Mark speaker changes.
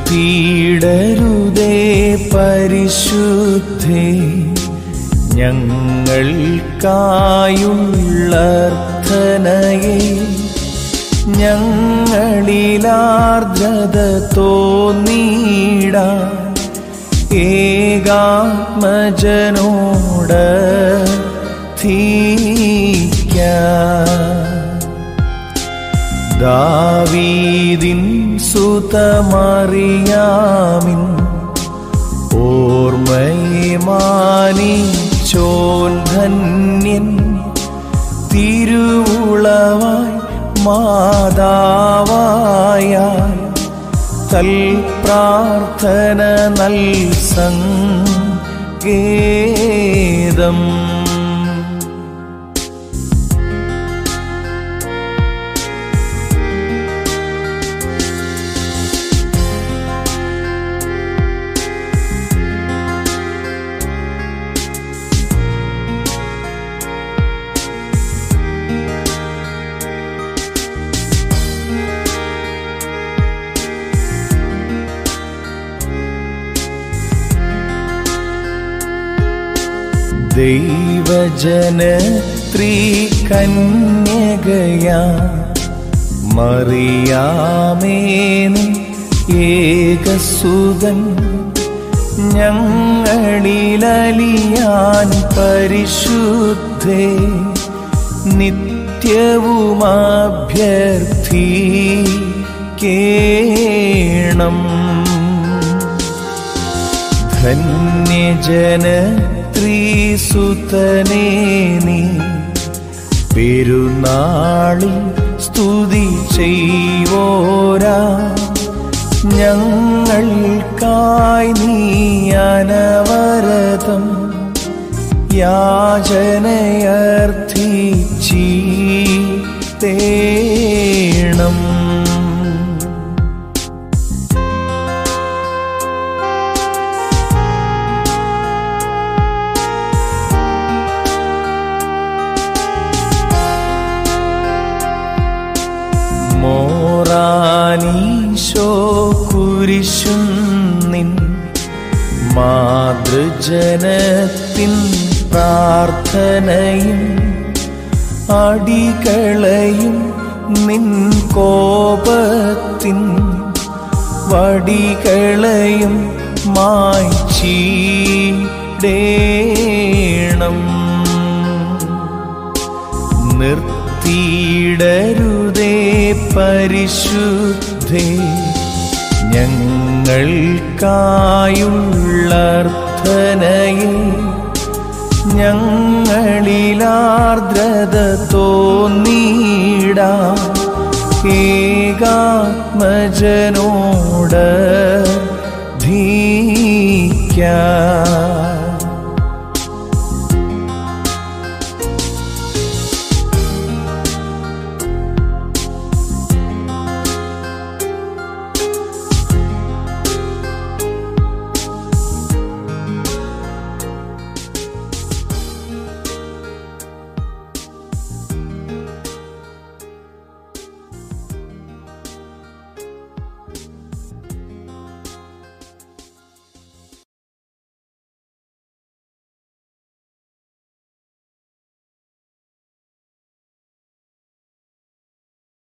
Speaker 1: നിർത്തിയിടരുതേ പരിശുദ്ധേ ഞങ്ങൾക്കായുള്ളർത്ഥനയെ ഞങ്ങളിലാർദ്രത തോന്നിടാൻ ഏകാത്മജനോട് ധീക്ക ദാവീദിൻ സുതമറിയാമിൻ ഓർമ്മയെ മാനിച്ചോൻ ധന്യൻ തിരുവുളവായി മാതാവായാൽ തൽ പ്രാർത്ഥന നൽ സങ്കേതം ദൈവജനത്രീ കന്യകയാ മറിയാമേനി ഏകസുതൻ ഞങ്ങളിലലിയാൻ പരിശുദ്ധേ നിത്യവുമഭ്യർത്ഥിക്കേണം ധന്യജന ത്രീസുതനേ നീ പെരുന്നാളിൽ സ്തുതി ചെയ്വോരാ ഞങ്ങൾക്കായി നീ അനവരതം യാചനയർത്ഥിച്ചീത്തേണം മോറാനീശോ കുരിശും നിൻ മാതൃജനത്തിൻ പ്രാർത്ഥനയും അടികളയും നിൻ കോപത്തിൻ വടികളയും മായ്ച്ചീടേണം നിർത്തിയിടരുതേ പരിശുദ്ധേ ഞങ്ങൾക്കായുള്ളർത്ഥനയെ ഞങ്ങളിലാർദ്രത തോന്നിടാ ഏകാത്മജനോട് ധീക്ക